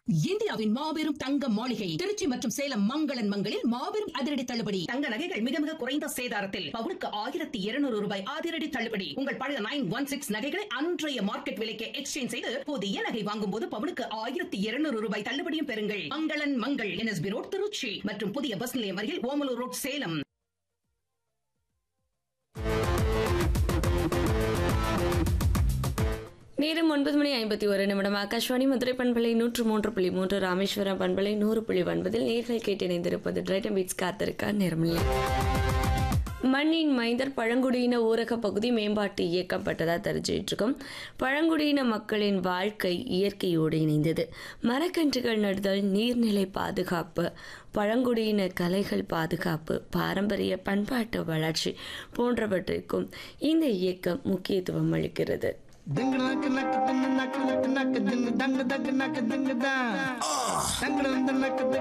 இந்தியாவின் மாபெரும் தங்க மாளிகை திருச்சி மற்றும் சேலம் மங்களன் மங்களில் மாபெரும் அதிரடி தள்ளுபடி தங்க நகைகள் மிக மிக குறைந்த சேதாரத்தில் பவுனுக்கு ஆயிரத்தி இருநூறு ரூபாய் அதிரடி தள்ளுபடி உங்கள் பழைய நைன் ஒன் சிக்ஸ் நகைகளை அன்றைய மார்க்கெட் விலைக்கு எக்ஸ்சேஞ்ச் செய்து புதிய நகை வாங்கும் போது பவுனுக்கு ஆயிரத்தி இருநூறு ரூபாய் தள்ளுபடியும் பெறுங்கள் மங்களன் மங்கள் என்எஸ்பி ரோட் திருச்சி மற்றும் புதிய பஸ் நிலையம் அருகில் ஓமலூர் ரோட் சேலம் நேரம் ஒன்பது மணி ஐம்பத்தி ஒரு நிமிடம் ஆகாஷ்வாணி மதுரை பண்பலை நூற்று மூன்று புள்ளி மூன்று ராமேஸ்வரம் பண்பலை நூறு புள்ளி ஒன்பதில் நேர்கள் கேட்டிணைந்திருப்பது டிரைட்டம் பீட்ஸ் காத்திருக்க நேரமில்லை மண்ணின் மைந்தர் பழங்குடியின ஊரக பகுதி மேம்பாட்டு இயக்கப்பட்டதாக தெரிஞ்சுட்டு இருக்கோம் பழங்குடியின மக்களின் வாழ்க்கை இயற்கையோடு இணைந்தது மரக்கன்றுகள் நடுதல் நீர்நிலை பாதுகாப்பு பழங்குடியின கலைகள் பாதுகாப்பு பாரம்பரிய பண்பாட்டு வளர்ச்சி போன்றவற்றிற்கும் இந்த இயக்கம் முக்கியத்துவம் அளிக்கிறது Ding nak nak ding nak nak nak ding dang dang nak ding dang. Dang dang nak